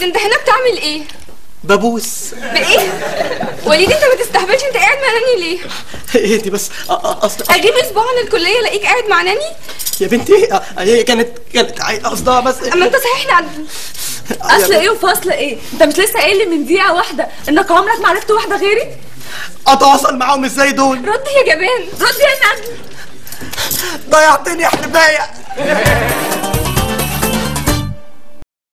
وليد انت هنا بتعمل ايه ببوس بايه وليد انت ما تستهبلش انت قاعد مع ناني ليه ايه دي بس أ- أ- اصل اجيب اسبوع عن الكليه الاقيك قاعد مع ناني يا بنتي أ- هي كانت كانت عاي- قصدها بس اما انت صحيح نعد اصل ايه وفصل ايه انت مش لسه قايل لي من دقيقه واحده انك عمرك ما عرفت واحده غيري اتواصل معاهم ازاي دول رد يا جبان رد يا ندل ضيعتني يا حربايه